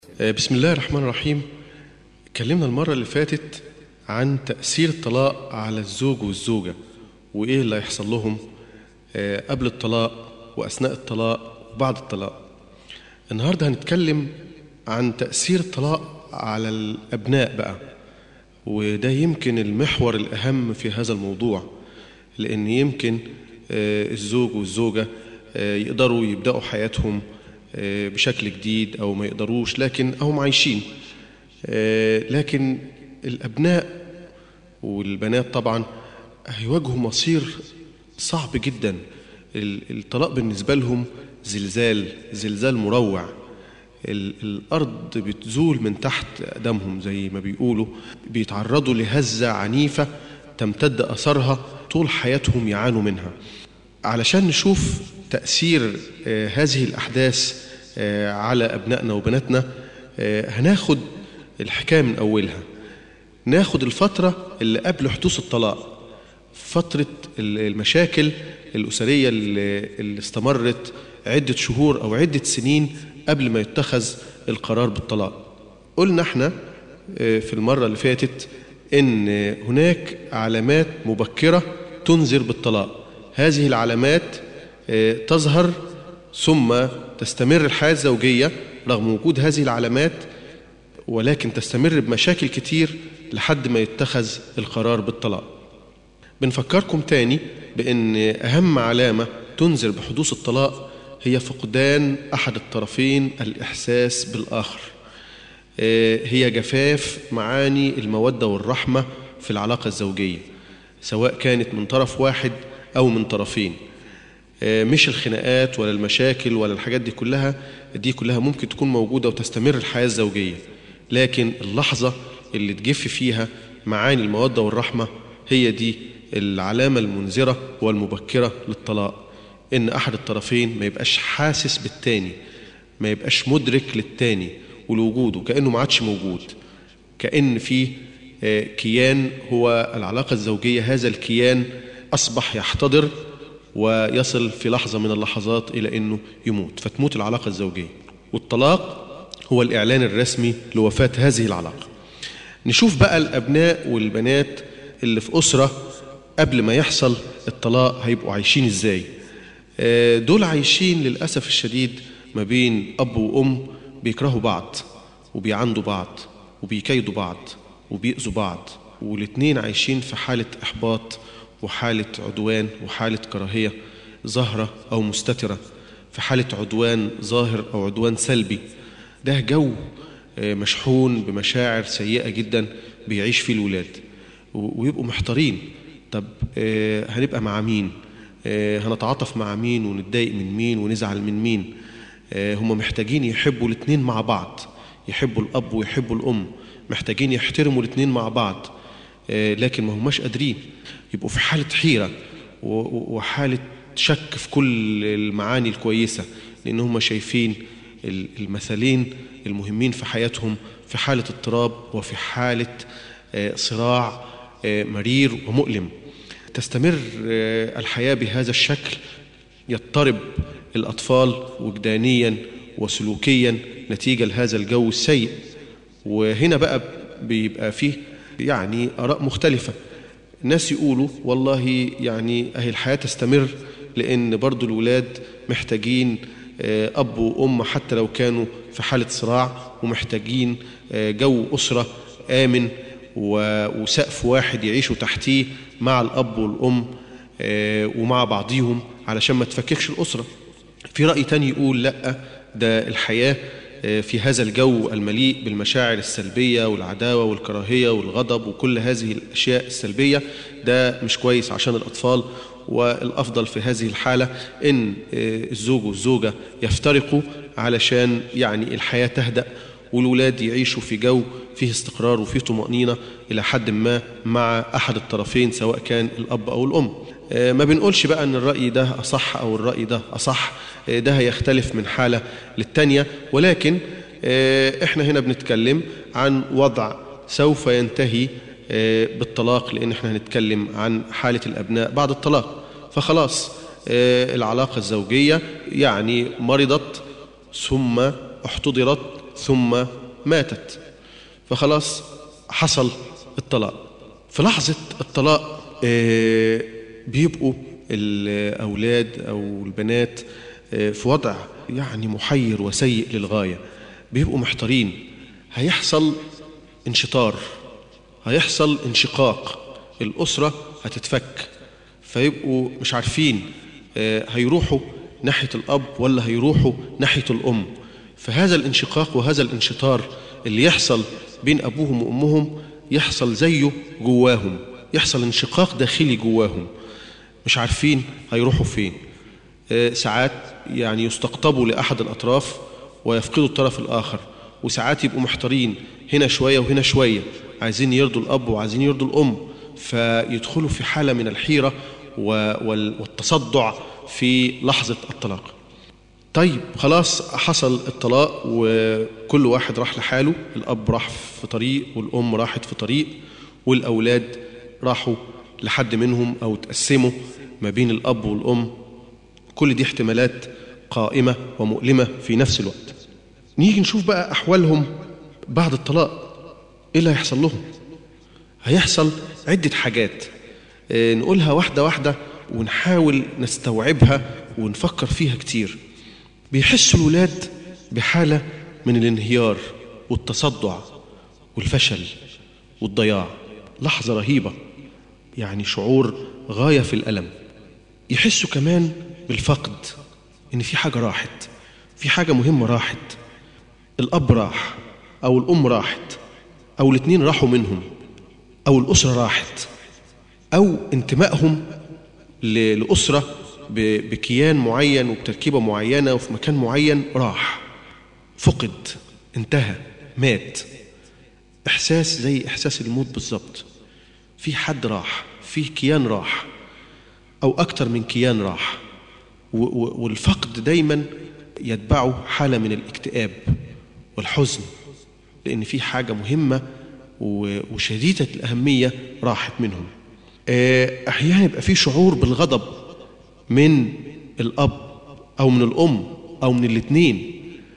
بسم الله الرحمن الرحيم اتكلمنا المرة اللي فاتت عن تأثير الطلاق على الزوج والزوجة وإيه اللي هيحصل لهم قبل الطلاق وأثناء الطلاق وبعد الطلاق النهاردة هنتكلم عن تأثير الطلاق على الأبناء بقى وده يمكن المحور الأهم في هذا الموضوع لأن يمكن الزوج والزوجة يقدروا يبدأوا حياتهم بشكل جديد أو ما يقدروش لكن هم عايشين لكن الأبناء والبنات طبعا هيواجهوا مصير صعب جدا الطلاق بالنسبة لهم زلزال زلزال مروع الأرض بتزول من تحت أقدامهم زي ما بيقولوا بيتعرضوا لهزة عنيفة تمتد أثرها طول حياتهم يعانوا منها علشان نشوف تأثير هذه الأحداث على أبنائنا وبناتنا هناخد الحكاية من أولها ناخد الفترة اللي قبل حدوث الطلاق فترة المشاكل الأسرية اللي استمرت عدة شهور أو عدة سنين قبل ما يتخذ القرار بالطلاق قلنا احنا في المرة اللي فاتت ان هناك علامات مبكرة تنذر بالطلاق هذه العلامات تظهر ثم تستمر الحياة الزوجية رغم وجود هذه العلامات ولكن تستمر بمشاكل كتير لحد ما يتخذ القرار بالطلاق بنفكركم تاني بأن أهم علامة تنذر بحدوث الطلاق هي فقدان أحد الطرفين الإحساس بالآخر هي جفاف معاني المودة والرحمة في العلاقة الزوجية سواء كانت من طرف واحد أو من طرفين مش الخناقات ولا المشاكل ولا الحاجات دي كلها دي كلها ممكن تكون موجودة وتستمر الحياة الزوجية لكن اللحظة اللي تجف فيها معاني المودة والرحمة هي دي العلامة المنذرة والمبكرة للطلاق إن أحد الطرفين ما يبقاش حاسس بالتاني ما يبقاش مدرك للتاني ولوجوده كأنه ما عادش موجود كأن في كيان هو العلاقة الزوجية هذا الكيان أصبح يحتضر ويصل في لحظة من اللحظات إلى أنه يموت فتموت العلاقة الزوجية والطلاق هو الإعلان الرسمي لوفاة هذه العلاقة نشوف بقى الأبناء والبنات اللي في أسرة قبل ما يحصل الطلاق هيبقوا عايشين إزاي دول عايشين للأسف الشديد ما بين أب وأم بيكرهوا بعض وبيعندوا بعض وبيكيدوا بعض وبيأذوا بعض والاتنين عايشين في حالة إحباط وحالة عدوان وحالة كراهية ظاهرة أو مستترة في حالة عدوان ظاهر أو عدوان سلبي ده جو مشحون بمشاعر سيئة جدا بيعيش فيه الولاد ويبقوا محتارين طب هنبقى مع مين هنتعاطف مع مين ونتضايق من مين ونزعل من مين هم محتاجين يحبوا الاثنين مع بعض يحبوا الأب ويحبوا الأم محتاجين يحترموا الاثنين مع بعض لكن ما هماش قادرين يبقوا في حالة حيرة وحالة شك في كل المعاني الكويسة لأن هم شايفين المثلين المهمين في حياتهم في حالة اضطراب وفي حالة صراع مرير ومؤلم تستمر الحياة بهذا الشكل يضطرب الأطفال وجدانيا وسلوكيا نتيجة لهذا الجو السيء وهنا بقى بيبقى فيه يعني آراء مختلفة الناس يقولوا والله يعني أهي الحياة تستمر لأن برضو الولاد محتاجين أب وأم حتى لو كانوا في حالة صراع ومحتاجين جو أسرة آمن وسقف واحد يعيشوا تحتيه مع الأب والأم ومع بعضيهم علشان ما تفككش الأسرة في رأي تاني يقول لأ ده الحياة في هذا الجو المليء بالمشاعر السلبية والعداوة والكراهية والغضب وكل هذه الأشياء السلبية ده مش كويس عشان الأطفال والأفضل في هذه الحالة إن الزوج والزوجة يفترقوا علشان يعني الحياة تهدأ والولاد يعيشوا في جو فيه استقرار وفيه طمأنينة إلى حد ما مع أحد الطرفين سواء كان الأب أو الأم ما بنقولش بقى أن الرأي ده أصح أو الرأي ده أصح ده هيختلف من حالة للتانية ولكن إحنا هنا بنتكلم عن وضع سوف ينتهي بالطلاق لأن إحنا هنتكلم عن حالة الأبناء بعد الطلاق فخلاص العلاقة الزوجية يعني مرضت ثم احتضرت ثم ماتت فخلاص حصل الطلاق في لحظة الطلاق آه، بيبقوا الأولاد أو البنات آه، في وضع يعني محير وسيء للغاية بيبقوا محتارين هيحصل انشطار هيحصل انشقاق الأسرة هتتفك فيبقوا مش عارفين آه، هيروحوا ناحية الأب ولا هيروحوا ناحية الأم فهذا الانشقاق وهذا الانشطار اللي يحصل بين أبوهم وأمهم يحصل زيه جواهم يحصل انشقاق داخلي جواهم مش عارفين هيروحوا فين آه، ساعات يعني يستقطبوا لأحد الأطراف ويفقدوا الطرف الآخر وساعات يبقوا محتارين هنا شوية وهنا شوية عايزين يرضوا الأب وعايزين يرضوا الأم فيدخلوا في حالة من الحيرة والتصدع في لحظة الطلاق طيب خلاص حصل الطلاق وكل واحد راح لحاله الأب راح في طريق والأم راحت في طريق والأولاد راحوا لحد منهم أو تقسموا ما بين الأب والأم كل دي احتمالات قائمة ومؤلمة في نفس الوقت نيجي نشوف بقى أحوالهم بعد الطلاق إيه اللي هيحصل لهم هيحصل عدة حاجات آه، نقولها واحدة واحدة ونحاول نستوعبها ونفكر فيها كتير بيحسوا الولاد بحالة من الانهيار والتصدع والفشل والضياع لحظة رهيبة يعني شعور غاية في الألم يحسوا كمان بالفقد إن في حاجة راحت في حاجة مهمة راحت الأب راح أو الأم راحت أو الاثنين راحوا منهم أو الأسرة راحت أو انتمائهم لأسرة بكيان معين وبتركيبة معينة وفي مكان معين راح فقد انتهى مات إحساس زي إحساس الموت بالظبط في حد راح في كيان راح أو أكتر من كيان راح والفقد دايما يتبعه حالة من الاكتئاب والحزن لأن في حاجة مهمة وشديدة الأهمية راحت منهم آه، أحيانا يبقى في شعور بالغضب من الأب أو من الأم أو من الاثنين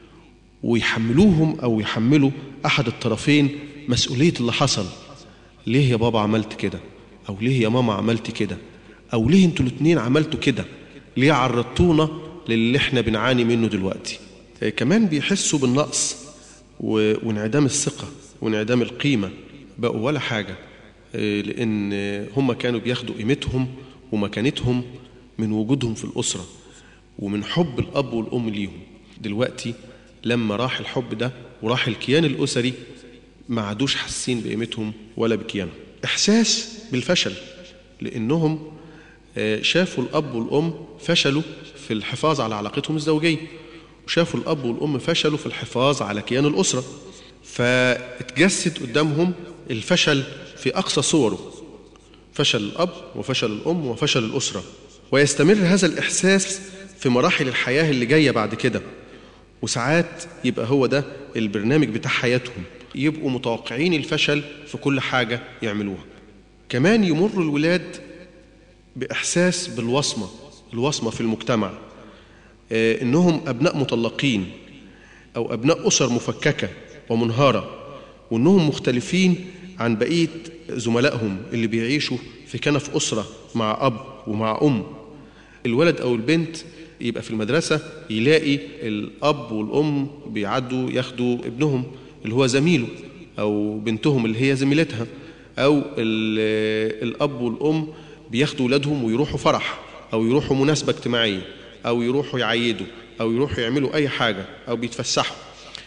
ويحملوهم أو يحملوا أحد الطرفين مسؤولية اللي حصل ليه يا بابا عملت كده أو ليه يا ماما عملت كده أو ليه انتوا الاثنين عملتوا كده ليه عرضتونا للي احنا بنعاني منه دلوقتي آه، كمان بيحسوا بالنقص وانعدام الثقة وانعدام القيمة بقوا ولا حاجة آه، لأن هم كانوا بياخدوا قيمتهم ومكانتهم من وجودهم في الأسرة ومن حب الأب والأم ليهم دلوقتي لما راح الحب ده وراح الكيان الأسري ما عادوش حاسين بقيمتهم ولا بكيانهم إحساس بالفشل لأنهم آه، شافوا الأب والأم فشلوا في الحفاظ على علاقتهم الزوجية وشافوا الأب والأم فشلوا في الحفاظ على كيان الأسرة فاتجسد قدامهم الفشل في أقصى صوره فشل الأب وفشل الأم وفشل الأسرة ويستمر هذا الإحساس في مراحل الحياة اللي جاية بعد كده وساعات يبقى هو ده البرنامج بتاع حياتهم يبقوا متوقعين الفشل في كل حاجة يعملوها كمان يمر الولاد بإحساس بالوصمة الوصمة في المجتمع آه، إنهم أبناء مطلقين أو أبناء أسر مفككة ومنهارة وإنهم مختلفين عن بقية زملائهم اللي بيعيشوا في كنف أسرة مع أب ومع أم الولد أو البنت يبقى في المدرسة يلاقي الأب والأم بيعدوا ياخدوا ابنهم اللي هو زميله أو بنتهم اللي هي زميلتها أو الأب والأم بياخدوا ولادهم ويروحوا فرح أو يروحوا مناسبة اجتماعية أو يروحوا يعيدوا أو يروحوا يعملوا أي حاجة أو بيتفسحوا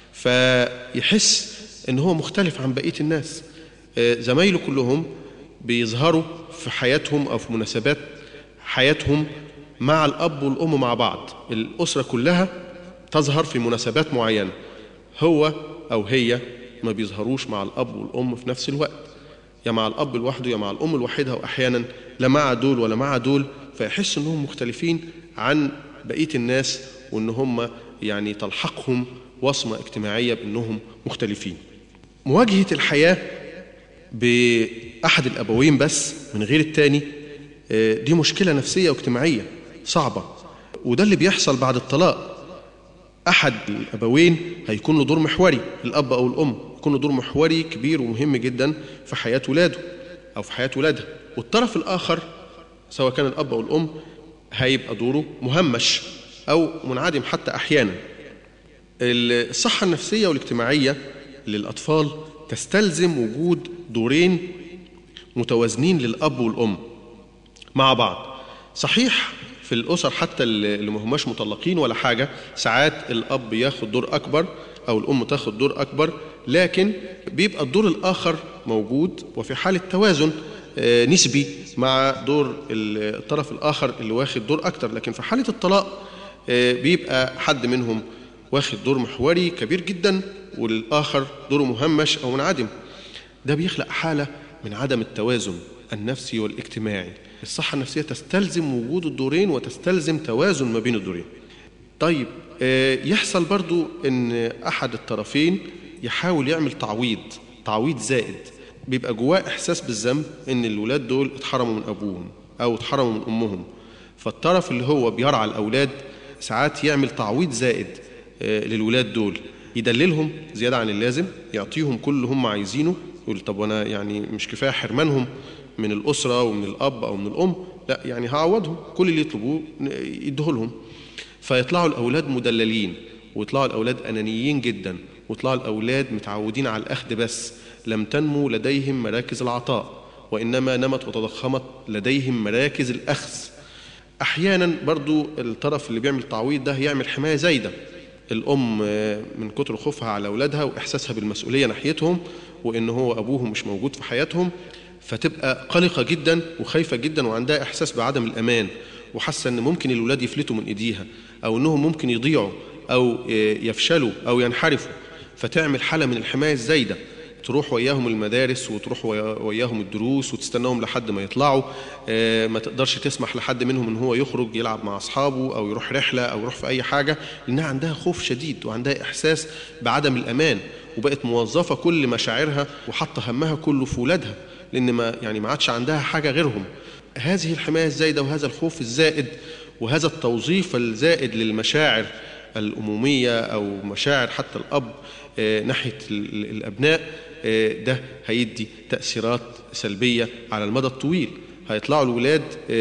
فيحس إن هو مختلف عن بقية الناس آه، زمايله كلهم بيظهروا في حياتهم أو في مناسبات حياتهم مع الأب والأم مع بعض الأسرة كلها تظهر في مناسبات معينة هو أو هي ما بيظهروش مع الأب والأم في نفس الوقت يا مع الأب لوحده يا مع الأم لوحدها وأحيانا لا مع دول ولا مع دول فيحس أنهم مختلفين عن بقية الناس وأن هم يعني تلحقهم وصمة اجتماعية بأنهم مختلفين مواجهة الحياة بأحد الأبوين بس من غير التاني آه، دي مشكلة نفسية واجتماعية صعبة وده اللي بيحصل بعد الطلاق أحد الأبوين هيكون له دور محوري الأب أو الأم يكون له دور محوري كبير ومهم جدا في حياة ولاده أو في حياة ولادها والطرف الآخر سواء كان الأب أو الأم هيبقى دوره مهمش أو منعدم حتى أحيانا الصحة النفسية والاجتماعية للأطفال تستلزم وجود دورين متوازنين للأب والأم مع بعض صحيح في الأسر حتى اللي ما هماش مطلقين ولا حاجة ساعات الأب ياخد دور أكبر أو الأم تاخد دور أكبر لكن بيبقى الدور الآخر موجود وفي حالة توازن نسبي مع دور الطرف الآخر اللي واخد دور أكتر لكن في حالة الطلاق بيبقى حد منهم واخد دور محوري كبير جدا والآخر دوره مهمش أو منعدم ده بيخلق حالة من عدم التوازن النفسي والاجتماعي الصحة النفسية تستلزم وجود الدورين وتستلزم توازن ما بين الدورين طيب يحصل برضو ان احد الطرفين يحاول يعمل تعويض تعويض زائد بيبقى جواه احساس بالذنب ان الولاد دول اتحرموا من ابوهم او اتحرموا من امهم فالطرف اللي هو بيرعى الاولاد ساعات يعمل تعويض زائد للولاد دول يدللهم زياده عن اللازم يعطيهم كل اللي هم عايزينه يقول طب وانا يعني مش كفايه حرمانهم من الاسره ومن الاب او من الام لا يعني هعوضهم كل اللي يطلبوه يديه لهم فيطلعوا الاولاد مدللين ويطلعوا الاولاد انانيين جدا ويطلعوا الاولاد متعودين على الاخذ بس لم تنمو لديهم مراكز العطاء وانما نمت وتضخمت لديهم مراكز الاخذ احيانا برضو الطرف اللي بيعمل تعويض ده يعمل حمايه زايده الام من كتر خوفها على اولادها واحساسها بالمسؤوليه ناحيتهم وان هو ابوهم مش موجود في حياتهم فتبقى قلقه جدا وخايفه جدا وعندها احساس بعدم الامان وحاسه ان ممكن الولاد يفلتوا من ايديها او انهم ممكن يضيعوا او يفشلوا او ينحرفوا فتعمل حاله من الحمايه الزايده تروح وياهم المدارس وتروح وياهم الدروس وتستناهم لحد ما يطلعوا ما تقدرش تسمح لحد منهم ان هو يخرج يلعب مع اصحابه او يروح رحله او يروح في اي حاجه لانها عندها خوف شديد وعندها احساس بعدم الامان وبقت موظفه كل مشاعرها وحاطه همها كله في ولادها لان ما يعني ما عادش عندها حاجه غيرهم هذه الحمايه الزايده وهذا الخوف الزائد وهذا التوظيف الزائد للمشاعر الاموميه او مشاعر حتى الاب ناحيه الابناء ده هيدي تاثيرات سلبيه على المدى الطويل هيطلعوا الولاد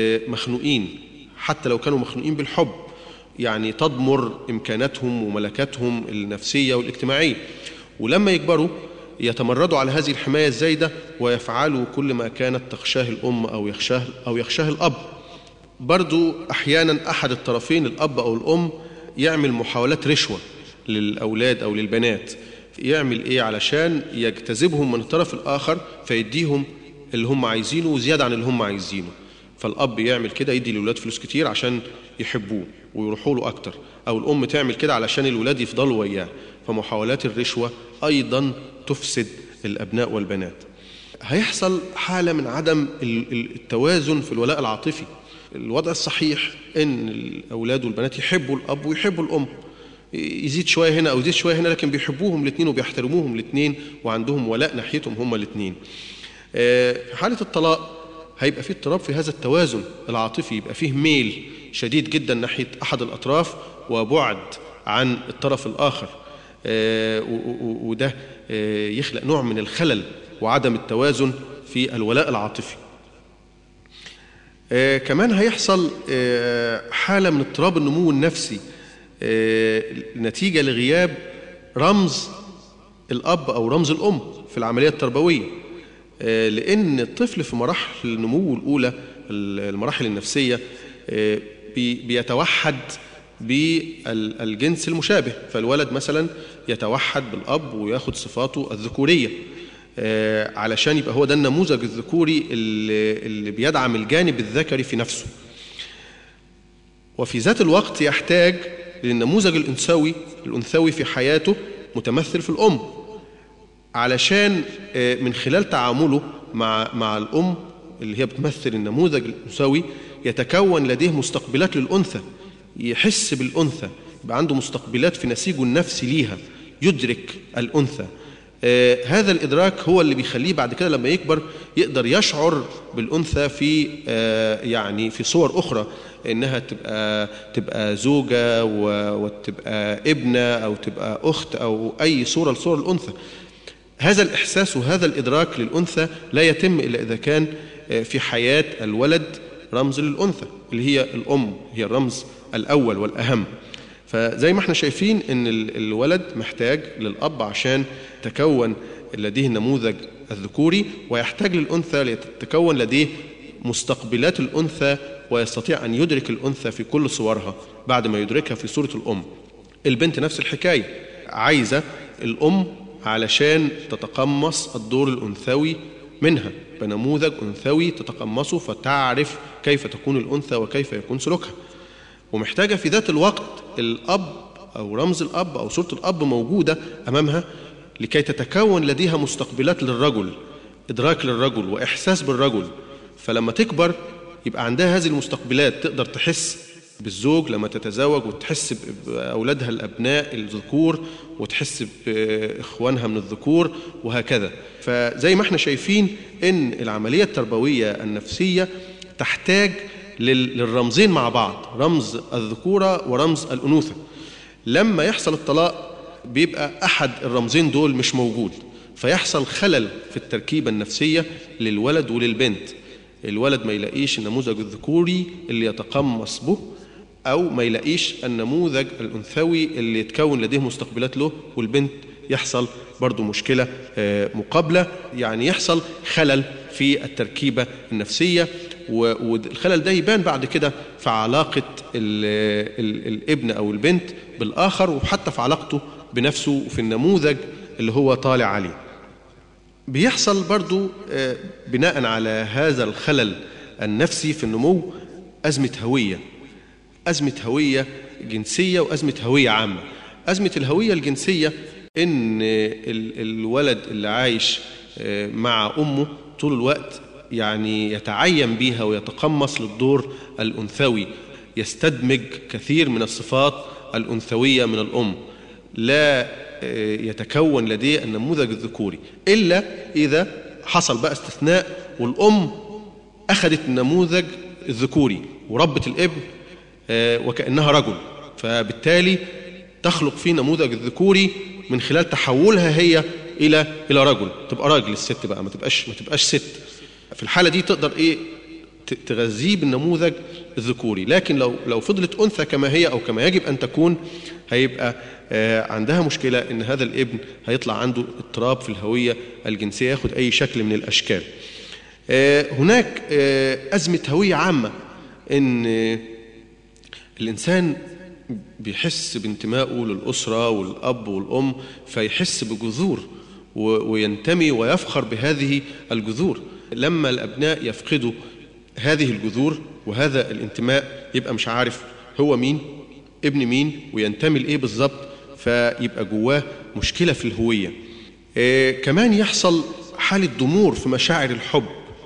مخنوقين حتى لو كانوا مخنوقين بالحب يعني تضمر امكاناتهم وملكاتهم النفسيه والاجتماعيه ولما يكبروا يتمردوا على هذه الحمايه الزايده ويفعلوا كل ما كانت تخشاه الام او يخشاه او يخشاه الاب برضو احيانا احد الطرفين الاب او الام يعمل محاولات رشوه للاولاد او للبنات يعمل ايه علشان يجتذبهم من الطرف الاخر فيديهم اللي هم عايزينه وزياده عن اللي هم عايزينه فالاب يعمل كده يدي للولاد فلوس كتير عشان يحبوه ويروحوا له اكتر او الام تعمل كده علشان الولاد يفضلوا وياه فمحاولات الرشوه ايضا تفسد الابناء والبنات هيحصل حاله من عدم التوازن في الولاء العاطفي الوضع الصحيح ان الاولاد والبنات يحبوا الاب ويحبوا الام يزيد شويه هنا او يزيد شويه هنا لكن بيحبوهم الاثنين وبيحترموهم الاثنين وعندهم ولاء ناحيتهم هما الاثنين في حاله الطلاق هيبقى في اضطراب في هذا التوازن العاطفي يبقى فيه ميل شديد جدا ناحيه احد الاطراف وبعد عن الطرف الاخر وده يخلق نوع من الخلل وعدم التوازن في الولاء العاطفي كمان هيحصل حاله من اضطراب النمو النفسي نتيجه لغياب رمز الاب او رمز الام في العمليه التربويه لان الطفل في مراحل النمو الاولى المراحل النفسيه بيتوحد بالجنس المشابه فالولد مثلا يتوحد بالاب وياخد صفاته الذكوريه علشان يبقى هو ده النموذج الذكوري اللي بيدعم الجانب الذكري في نفسه وفي ذات الوقت يحتاج للنموذج الانثوي الانثوي في حياته متمثل في الام علشان من خلال تعامله مع مع الام اللي هي بتمثل النموذج الانثوي يتكون لديه مستقبلات للانثى يحس بالانثى يبقى عنده مستقبلات في نسيجه النفسي ليها يدرك الانثى آه هذا الإدراك هو اللي بيخليه بعد كده لما يكبر يقدر يشعر بالأنثى في آه يعني في صور أخرى إنها تبقى تبقى زوجة وتبقى ابنة أو تبقى أخت أو أي صورة لصور الأنثى هذا الإحساس وهذا الإدراك للأنثى لا يتم إلا إذا كان في حياة الولد رمز للأنثى اللي هي الأم هي الرمز الأول والأهم فزي ما احنا شايفين ان الولد محتاج للأب عشان تكون لديه النموذج الذكوري ويحتاج للأنثى لتتكون لديه مستقبلات الأنثى ويستطيع أن يدرك الأنثى في كل صورها بعد ما يدركها في صورة الأم البنت نفس الحكاية عايزة الأم علشان تتقمص الدور الأنثوي منها بنموذج أنثوي تتقمصه فتعرف كيف تكون الأنثى وكيف يكون سلوكها ومحتاجة في ذات الوقت الأب أو رمز الأب أو صورة الأب موجودة أمامها لكي تتكون لديها مستقبلات للرجل إدراك للرجل وإحساس بالرجل فلما تكبر يبقى عندها هذه المستقبلات تقدر تحس بالزوج لما تتزوج وتحس بأولادها الأبناء الذكور وتحس بإخوانها من الذكور وهكذا فزي ما احنا شايفين إن العملية التربوية النفسية تحتاج للرمزين مع بعض رمز الذكورة ورمز الأنوثة لما يحصل الطلاق بيبقى أحد الرمزين دول مش موجود فيحصل خلل في التركيبة النفسية للولد وللبنت الولد ما يلاقيش النموذج الذكوري اللي يتقمص به أو ما يلاقيش النموذج الأنثوي اللي يتكون لديه مستقبلات له والبنت يحصل برضو مشكلة مقابلة يعني يحصل خلل في التركيبة النفسية والخلل ده يبان بعد كده في علاقة ال ال الابن أو البنت بالآخر وحتى في علاقته بنفسه وفي النموذج اللي هو طالع عليه بيحصل برضو بناء على هذا الخلل النفسي في النمو أزمة هوية أزمة هوية جنسية وأزمة هوية عامة أزمة الهوية الجنسية إن الولد اللي عايش مع أمه طول الوقت يعني يتعين بيها ويتقمص للدور الأنثوي يستدمج كثير من الصفات الأنثوية من الأم لا يتكون لديه النموذج الذكوري إلا إذا حصل بقى استثناء والأم أخذت النموذج الذكوري وربت الابن وكأنها رجل فبالتالي تخلق فيه نموذج الذكوري من خلال تحولها هي إلى إلى رجل تبقى راجل الست بقى ما تبقاش ما تبقاش ست في الحالة دي تقدر إيه تغذيه بالنموذج الذكوري لكن لو لو فضلت أنثى كما هي أو كما يجب أن تكون هيبقى عندها مشكلة إن هذا الابن هيطلع عنده اضطراب في الهوية الجنسية ياخد أي شكل من الأشكال هناك أزمة هوية عامة إن الإنسان بيحس بانتمائه للأسرة والأب والأم فيحس بجذور وينتمي ويفخر بهذه الجذور لما الأبناء يفقدوا هذه الجذور وهذا الانتماء يبقى مش عارف هو مين ابن مين وينتمي لإيه بالظبط فيبقى جواه مشكلة في الهوية آه كمان يحصل حالة ضمور في مشاعر الحب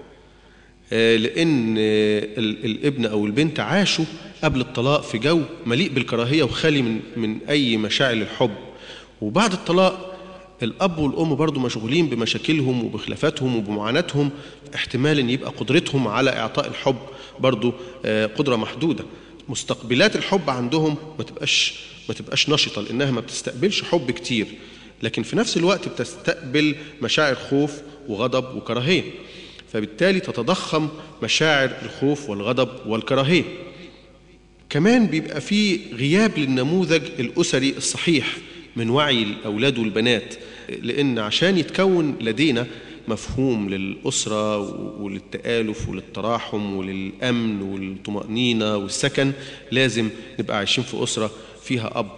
آه لأن آه الابن أو البنت عاشوا قبل الطلاق في جو مليء بالكراهية وخالي من, من أي مشاعر الحب وبعد الطلاق الأب والأم برضو مشغولين بمشاكلهم وبخلافاتهم وبمعاناتهم احتمال أن يبقى قدرتهم على إعطاء الحب برضو قدرة محدودة مستقبلات الحب عندهم ما تبقاش ما تبقاش نشطة لأنها ما بتستقبلش حب كتير لكن في نفس الوقت بتستقبل مشاعر خوف وغضب وكراهية فبالتالي تتضخم مشاعر الخوف والغضب والكراهية كمان بيبقى في غياب للنموذج الأسري الصحيح من وعي الأولاد والبنات لأن عشان يتكون لدينا مفهوم للأسرة وللتآلف وللتراحم وللأمن والطمأنينة والسكن لازم نبقى عايشين في أسرة فيها أب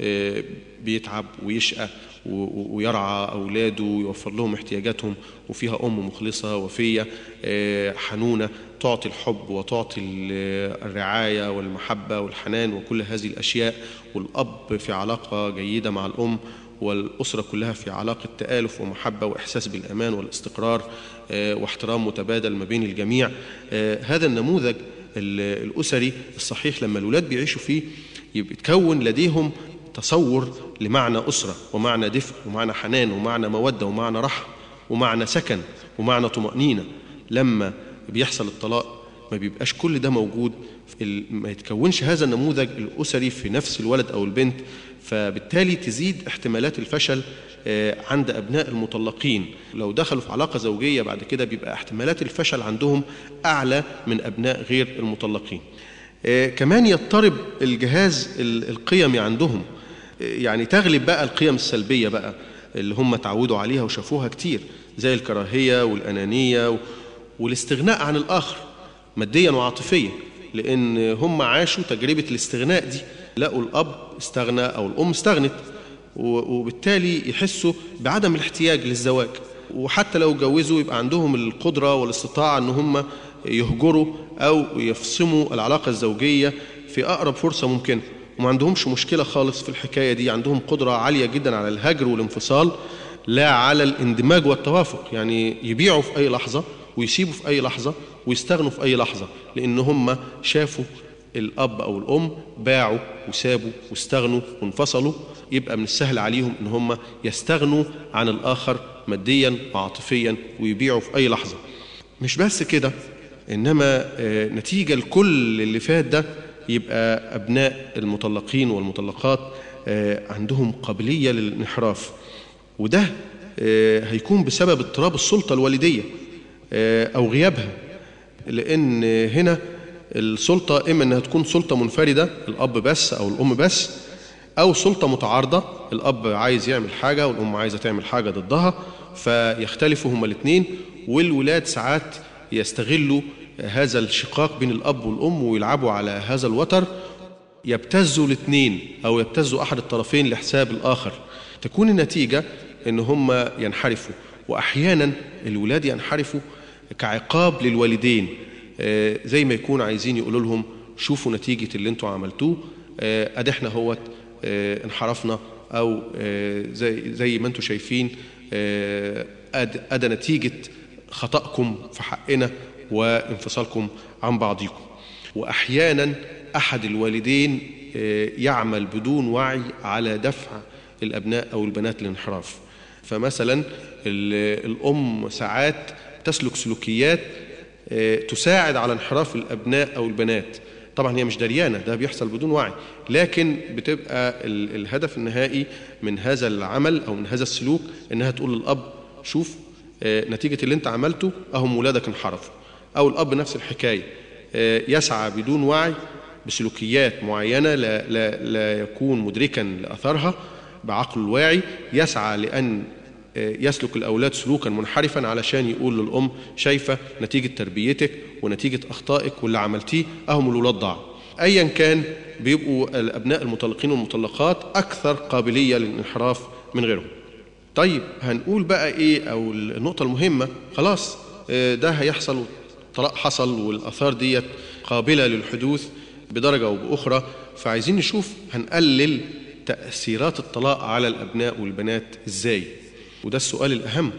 بيتعب ويشقى ويرعى أولاده ويوفر لهم احتياجاتهم وفيها أم مخلصة وفية حنونة تعطي الحب وتعطي الرعاية والمحبة والحنان وكل هذه الأشياء والأب في علاقة جيدة مع الأم والأسرة كلها في علاقة تآلف ومحبة وإحساس بالأمان والاستقرار واحترام متبادل ما بين الجميع هذا النموذج الأسري الصحيح لما الأولاد بيعيشوا فيه يتكون لديهم تصور لمعنى أسرة ومعنى دفء ومعنى حنان ومعنى مودة ومعنى رحم ومعنى سكن ومعنى طمأنينة لما بيحصل الطلاق ما بيبقاش كل ده موجود ما يتكونش هذا النموذج الأسري في نفس الولد أو البنت فبالتالي تزيد احتمالات الفشل عند أبناء المطلقين لو دخلوا في علاقة زوجية بعد كده بيبقى احتمالات الفشل عندهم أعلى من أبناء غير المطلقين كمان يضطرب الجهاز القيمي عندهم يعني تغلب بقى القيم السلبية بقى اللي هم تعودوا عليها وشافوها كتير زي الكراهية والأنانية والاستغناء عن الآخر ماديا وعاطفيا لأن هم عاشوا تجربة الاستغناء دي لقوا الأب استغنى أو الأم استغنت وبالتالي يحسوا بعدم الاحتياج للزواج وحتى لو جوزوا يبقى عندهم القدرة والاستطاعة أن هم يهجروا أو يفصموا العلاقة الزوجية في أقرب فرصة ممكنة وما عندهمش مشكلة خالص في الحكاية دي عندهم قدرة عالية جدا على الهجر والانفصال لا على الاندماج والتوافق يعني يبيعوا في أي لحظة ويسيبوا في أي لحظة ويستغنوا في أي لحظة لأن هم شافوا الأب أو الأم باعوا وسابوا واستغنوا وانفصلوا يبقى من السهل عليهم أن هم يستغنوا عن الآخر ماديا وعاطفيا ويبيعوا في أي لحظة مش بس كده إنما نتيجة لكل اللي فات ده يبقى أبناء المطلقين والمطلقات عندهم قابلية للانحراف وده هيكون بسبب اضطراب السلطة الوالدية أو غيابها لأن هنا السلطة إما أنها تكون سلطة منفردة الأب بس أو الأم بس أو سلطة متعارضة الأب عايز يعمل حاجة والأم عايزة تعمل حاجة ضدها فيختلفوا هما الاثنين والولاد ساعات يستغلوا هذا الشقاق بين الأب والأم ويلعبوا على هذا الوتر يبتزوا الاثنين أو يبتزوا أحد الطرفين لحساب الآخر تكون النتيجة أن هم ينحرفوا وأحيانا الولاد ينحرفوا كعقاب للوالدين زي ما يكون عايزين يقولوا لهم شوفوا نتيجة اللي انتوا عملتوه ادي احنا هوت انحرفنا او زي زي ما انتوا شايفين ادى نتيجة خطأكم في حقنا وانفصالكم عن بعضكم واحيانا احد الوالدين يعمل بدون وعي على دفع الابناء او البنات للانحراف فمثلا الام ساعات تسلك سلوكيات تساعد على انحراف الابناء او البنات طبعا هي مش دريانه ده بيحصل بدون وعي لكن بتبقى الهدف النهائي من هذا العمل او من هذا السلوك انها تقول للاب شوف نتيجه اللي انت عملته اهم ولادك انحرفوا او الاب نفس الحكايه يسعى بدون وعي بسلوكيات معينه لا, لا, لا يكون مدركا لاثرها بعقله الواعي يسعى لان يسلك الأولاد سلوكا منحرفا علشان يقول للأم شايفة نتيجة تربيتك ونتيجة أخطائك واللي عملتيه أهم الولاد ضاعوا أيا كان بيبقوا الأبناء المطلقين والمطلقات أكثر قابلية للانحراف من غيرهم طيب هنقول بقى إيه أو النقطة المهمة خلاص ده هيحصل الطلاق حصل والآثار ديت قابلة للحدوث بدرجة أو بأخرى فعايزين نشوف هنقلل تأثيرات الطلاق على الأبناء والبنات إزاي وده السؤال الأهم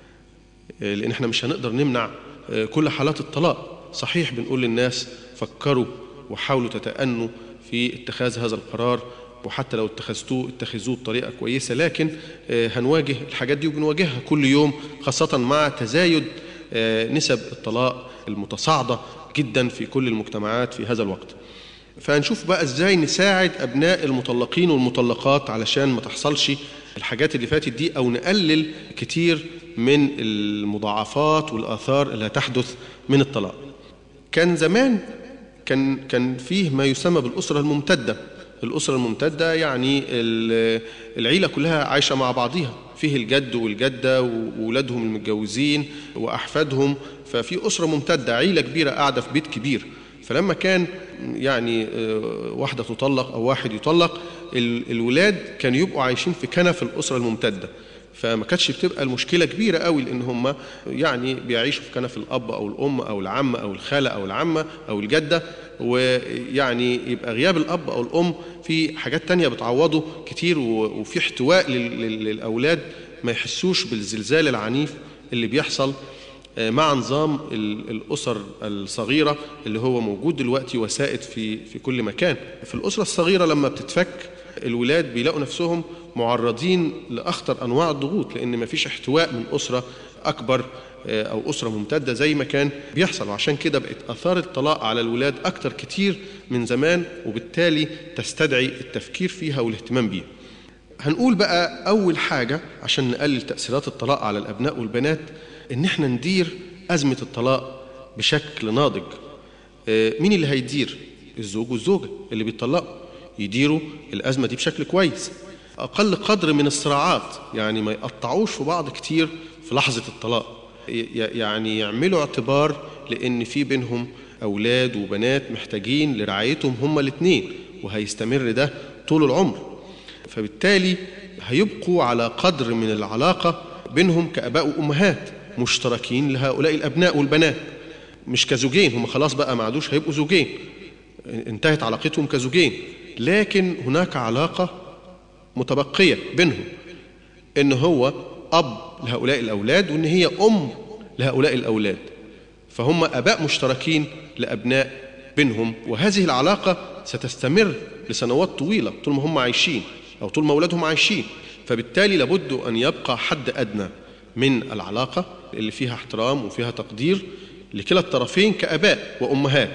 لأن احنا مش هنقدر نمنع كل حالات الطلاق صحيح بنقول للناس فكروا وحاولوا تتأنوا في اتخاذ هذا القرار وحتى لو اتخذتوه اتخذوه بطريقة كويسة لكن هنواجه الحاجات دي وبنواجهها كل يوم خاصة مع تزايد نسب الطلاق المتصاعدة جدا في كل المجتمعات في هذا الوقت فهنشوف بقى ازاي نساعد ابناء المطلقين والمطلقات علشان ما تحصلش الحاجات اللي فاتت دي او نقلل كتير من المضاعفات والاثار اللي هتحدث من الطلاق. كان زمان كان كان فيه ما يسمى بالاسره الممتده. الاسره الممتده يعني العيله كلها عايشه مع بعضيها، فيه الجد والجده واولادهم المتجوزين واحفادهم ففي اسره ممتده عيله كبيره قاعده في بيت كبير. فلما كان يعني واحدة تطلق أو واحد يطلق الولاد كانوا يبقوا عايشين في كنف الأسرة الممتدة فما كانتش بتبقى المشكلة كبيرة قوي لأن هم يعني بيعيشوا في كنف الأب أو الأم أو العم أو الخالة أو العمة أو الجدة ويعني يبقى غياب الأب أو الأم في حاجات تانية بتعوضه كتير وفي احتواء للأولاد ما يحسوش بالزلزال العنيف اللي بيحصل مع نظام الأسر الصغيرة اللي هو موجود دلوقتي وسائد في في كل مكان في الأسرة الصغيرة لما بتتفك الولاد بيلاقوا نفسهم معرضين لأخطر أنواع الضغوط لأن مفيش احتواء من أسرة أكبر أو أسرة ممتدة زي ما كان بيحصل وعشان كده بقت آثار الطلاق على الولاد أكتر كتير من زمان وبالتالي تستدعي التفكير فيها والاهتمام بيها هنقول بقى أول حاجة عشان نقلل تأثيرات الطلاق على الأبناء والبنات إن إحنا ندير أزمة الطلاق بشكل ناضج مين اللي هيدير الزوج والزوجة اللي بيطلقوا يديروا الأزمة دي بشكل كويس أقل قدر من الصراعات يعني ما يقطعوش في بعض كتير في لحظة الطلاق يعني يعملوا اعتبار لأن في بينهم أولاد وبنات محتاجين لرعايتهم هما الاثنين وهيستمر ده طول العمر فبالتالي هيبقوا على قدر من العلاقة بينهم كأباء وأمهات مشتركين لهؤلاء الأبناء والبنات مش كزوجين هم خلاص بقى ما عادوش هيبقوا زوجين انتهت علاقتهم كزوجين لكن هناك علاقة متبقية بينهم ان هو أب لهؤلاء الأولاد وإن هي أم لهؤلاء الأولاد فهم أباء مشتركين لأبناء بينهم وهذه العلاقة ستستمر لسنوات طويلة طول ما هم عايشين أو طول ما أولادهم عايشين فبالتالي لابد أن يبقى حد أدنى من العلاقة اللي فيها احترام وفيها تقدير لكلا الطرفين كأباء وأمهات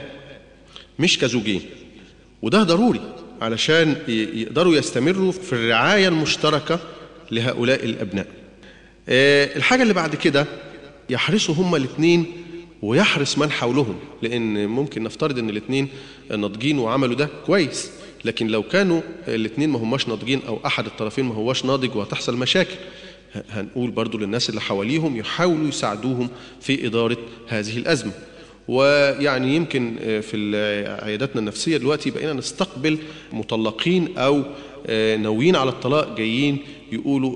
مش كزوجين وده ضروري علشان يقدروا يستمروا في الرعاية المشتركة لهؤلاء الأبناء الحاجة اللي بعد كده يحرصوا هما الاثنين ويحرص من حولهم لأن ممكن نفترض أن الاثنين ناضجين وعملوا ده كويس لكن لو كانوا الاثنين ما هماش ناضجين أو أحد الطرفين ما هواش ناضج وهتحصل مشاكل هنقول برضو للناس اللي حواليهم يحاولوا يساعدوهم في إدارة هذه الأزمة ويعني يمكن في عياداتنا النفسية دلوقتي بقينا نستقبل مطلقين أو ناويين على الطلاق جايين يقولوا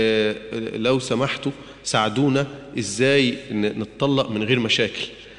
لو سمحتوا ساعدونا ازاي نتطلق من غير مشاكل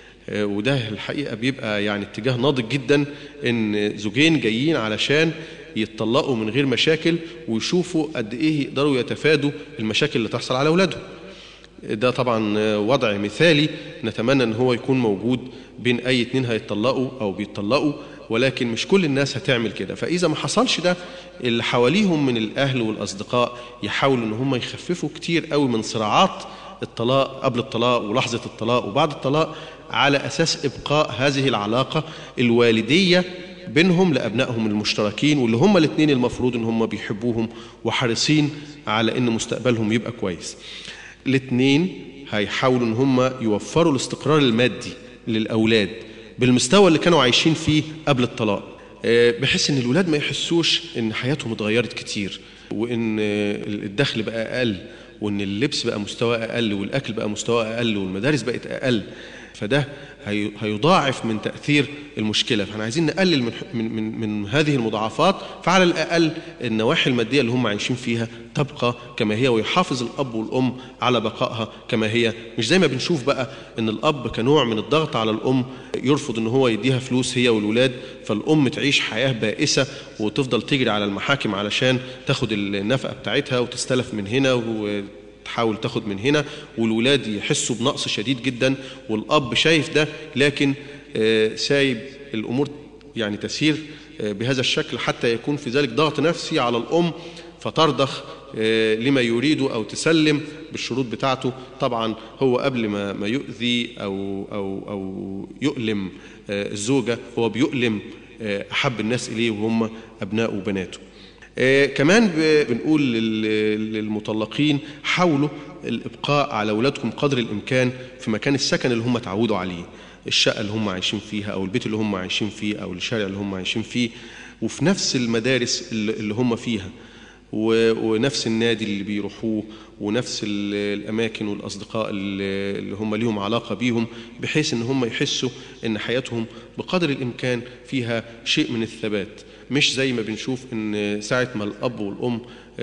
وده الحقيقة بيبقى يعني اتجاه ناضج جدا ان زوجين جايين علشان يتطلقوا من غير مشاكل ويشوفوا قد ايه يقدروا يتفادوا المشاكل اللي تحصل على اولادهم ده طبعا وضع مثالي نتمنى ان هو يكون موجود بين اي اتنين هيتطلقوا او بيتطلقوا ولكن مش كل الناس هتعمل كده فإذا ما حصلش ده اللي حواليهم من الأهل والأصدقاء يحاولوا إن هم يخففوا كتير قوي من صراعات الطلاق قبل الطلاق ولحظة الطلاق وبعد الطلاق على أساس إبقاء هذه العلاقة الوالدية بينهم لأبنائهم المشتركين واللي هم الاثنين المفروض إن هم بيحبوهم وحريصين على إن مستقبلهم يبقى كويس الاثنين هيحاولوا إن هم يوفروا الاستقرار المادي للأولاد بالمستوى اللي كانوا عايشين فيه قبل الطلاق بحيث ان الولاد ما يحسوش ان حياتهم اتغيرت كتير وان الدخل بقى اقل وان اللبس بقى مستوى اقل والاكل بقى مستوى اقل والمدارس بقت اقل فده هيضاعف من تاثير المشكله فاحنا عايزين نقلل من من من, من هذه المضاعفات فعلى الاقل النواحي الماديه اللي هم عايشين فيها تبقى كما هي ويحافظ الاب والام على بقائها كما هي مش زي ما بنشوف بقى ان الاب كنوع من الضغط على الام يرفض ان هو يديها فلوس هي والولاد فالام تعيش حياه بائسه وتفضل تجري على المحاكم علشان تاخد النفقه بتاعتها وتستلف من هنا و تحاول تاخد من هنا والولاد يحسوا بنقص شديد جدا والاب شايف ده لكن سايب الامور يعني تسير بهذا الشكل حتى يكون في ذلك ضغط نفسي على الام فترضخ لما يريد او تسلم بالشروط بتاعته طبعا هو قبل ما ما يؤذي او او او يؤلم الزوجه هو بيؤلم احب الناس اليه وهم ابنائه وبناته آه كمان بنقول للمطلقين حاولوا الإبقاء على أولادكم قدر الإمكان في مكان السكن اللي هم تعودوا عليه الشقة اللي هم عايشين فيها أو البيت اللي هم عايشين فيه أو الشارع اللي هم عايشين فيه وفي نفس المدارس اللي هم فيها ونفس النادي اللي بيروحوه ونفس الأماكن والأصدقاء اللي هم ليهم علاقة بيهم بحيث إن هم يحسوا إن حياتهم بقدر الإمكان فيها شيء من الثبات مش زي ما بنشوف ان ساعة ما الأب والأم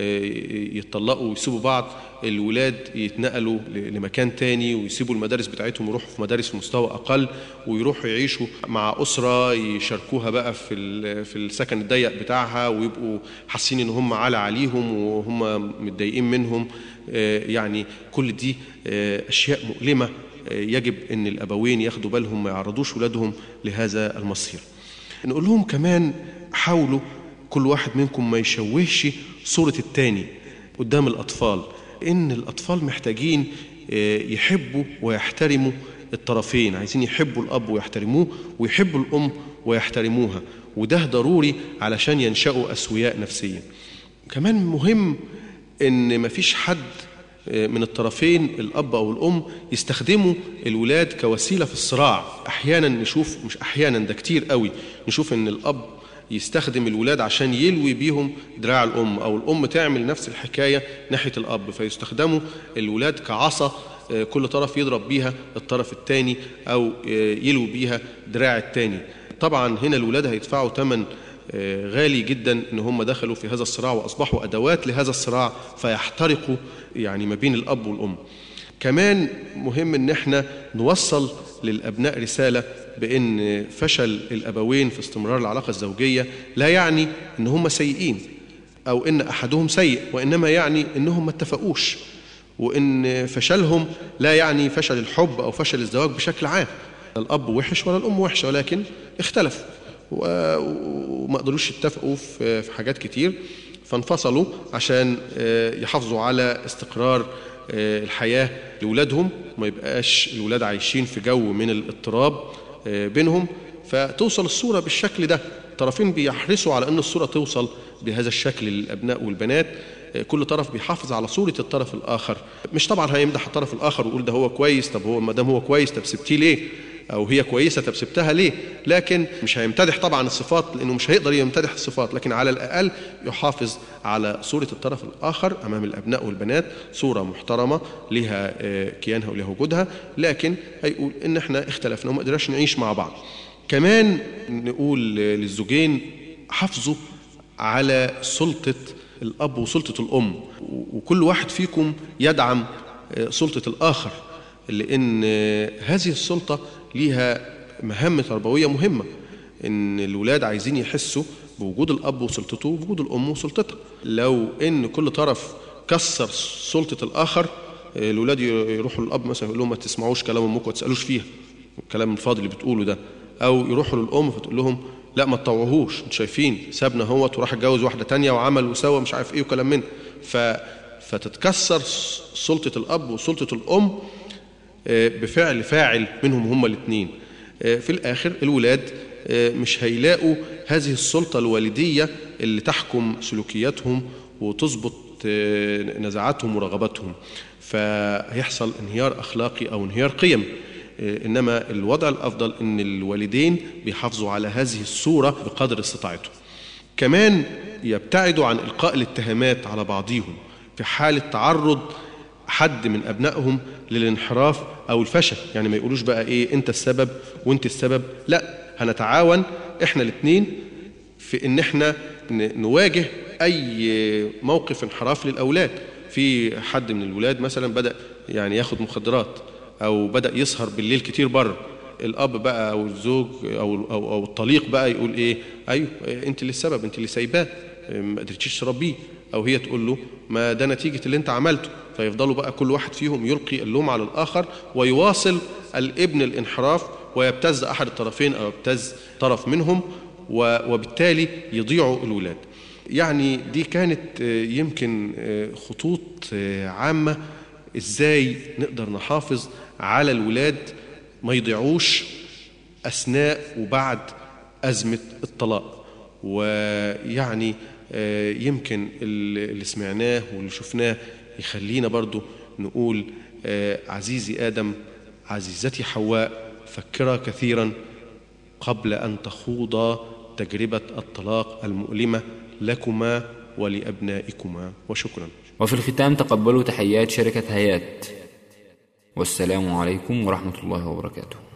يتطلقوا ويسيبوا بعض الولاد يتنقلوا لمكان تاني ويسيبوا المدارس بتاعتهم ويروحوا في مدارس في مستوى أقل ويروحوا يعيشوا مع أسرة يشاركوها بقى في في السكن الضيق بتاعها ويبقوا حاسين إن هم على عليهم وهم متضايقين منهم يعني كل دي أشياء مؤلمة يجب أن الأبوين ياخدوا بالهم ما يعرضوش ولادهم لهذا المصير نقول لهم كمان حاولوا كل واحد منكم ما يشوهش صورة التاني قدام الأطفال إن الأطفال محتاجين يحبوا ويحترموا الطرفين عايزين يحبوا الأب ويحترموه ويحبوا الأم ويحترموها وده ضروري علشان ينشأوا أسوياء نفسيا كمان مهم إن مفيش حد من الطرفين الأب أو الأم يستخدموا الولاد كوسيلة في الصراع أحيانا نشوف مش أحيانا ده كتير قوي نشوف إن الأب يستخدم الولاد عشان يلوي بيهم دراع الأم أو الأم تعمل نفس الحكاية ناحية الأب فيستخدموا الولاد كعصا كل طرف يضرب بيها الطرف الثاني أو يلوي بيها دراع الثاني طبعا هنا الولاد هيدفعوا ثمن غالي جدا ان هم دخلوا في هذا الصراع واصبحوا ادوات لهذا الصراع فيحترقوا يعني ما بين الاب والام. كمان مهم ان احنا نوصل للابناء رساله بان فشل الابوين في استمرار العلاقه الزوجيه لا يعني ان هم سيئين او ان احدهم سيء وانما يعني انهم ما اتفقوش وان فشلهم لا يعني فشل الحب او فشل الزواج بشكل عام. الاب وحش ولا الام وحشه ولكن اختلفوا وما قدروش يتفقوا في حاجات كتير فانفصلوا عشان يحافظوا على استقرار الحياة لأولادهم ما يبقاش الولاد عايشين في جو من الاضطراب بينهم فتوصل الصورة بالشكل ده الطرفين بيحرصوا على أن الصورة توصل بهذا الشكل للأبناء والبنات كل طرف بيحافظ على صورة الطرف الآخر مش طبعا هيمدح الطرف الآخر ويقول ده هو كويس طب هو ما دام هو كويس طب سبتيه ليه أو هي كويسة طب سبتها ليه لكن مش هيمتدح طبعا الصفات لأنه مش هيقدر يمتدح الصفات لكن على الأقل يحافظ على صورة الطرف الآخر أمام الأبناء والبنات صورة محترمة لها كيانها ولها وجودها لكن هيقول إن إحنا اختلفنا وما قدرناش نعيش مع بعض كمان نقول للزوجين حافظوا على سلطة الأب وسلطة الأم وكل واحد فيكم يدعم سلطة الآخر لأن هذه السلطة ليها مهام تربوية مهمة إن الولاد عايزين يحسوا بوجود الأب وسلطته وبوجود الأم وسلطتها لو إن كل طرف كسر سلطة الآخر الولاد يروحوا للأب مثلا يقول لهم ما تسمعوش كلام أمكم وما تسألوش فيها الكلام الفاضي اللي بتقوله ده أو يروحوا للأم فتقول لهم لا ما تطوعوهوش انتوا شايفين سابنا هوت وراح اتجوز واحده تانية وعمل وسوى مش عارف ايه وكلام من ف فتتكسر سلطه الاب وسلطه الام بفعل فاعل منهم هما الاثنين في الاخر الولاد مش هيلاقوا هذه السلطه الوالديه اللي تحكم سلوكياتهم وتظبط نزعاتهم ورغباتهم فهيحصل انهيار اخلاقي او انهيار قيم انما الوضع الافضل ان الوالدين بيحافظوا على هذه الصوره بقدر استطاعتهم. كمان يبتعدوا عن القاء الاتهامات على بعضهم في حاله تعرض حد من ابنائهم للانحراف او الفشل، يعني ما يقولوش بقى ايه انت السبب وانت السبب، لا هنتعاون احنا الاثنين في ان احنا نواجه اي موقف انحراف للاولاد. في حد من الولاد مثلا بدا يعني ياخد مخدرات او بدا يسهر بالليل كتير بره الاب بقى او الزوج او او, أو الطليق بقى يقول ايه ايوه انت اللي السبب انت اللي سايباه ما قدرتيش تربيه او هي تقول له ما ده نتيجه اللي انت عملته فيفضلوا بقى كل واحد فيهم يلقي اللوم على الاخر ويواصل الابن الانحراف ويبتز احد الطرفين او يبتز طرف منهم وبالتالي يضيعوا الولاد يعني دي كانت يمكن خطوط عامه ازاي نقدر نحافظ على الولاد ما يضيعوش اثناء وبعد ازمه الطلاق ويعني يمكن اللي سمعناه واللي شفناه يخلينا برضو نقول عزيزي ادم عزيزتي حواء فكرا كثيرا قبل ان تخوضا تجربه الطلاق المؤلمه لكما ولابنائكما وشكرا وفي الختام تقبلوا تحيات شركة هيات والسلام عليكم ورحمة الله وبركاته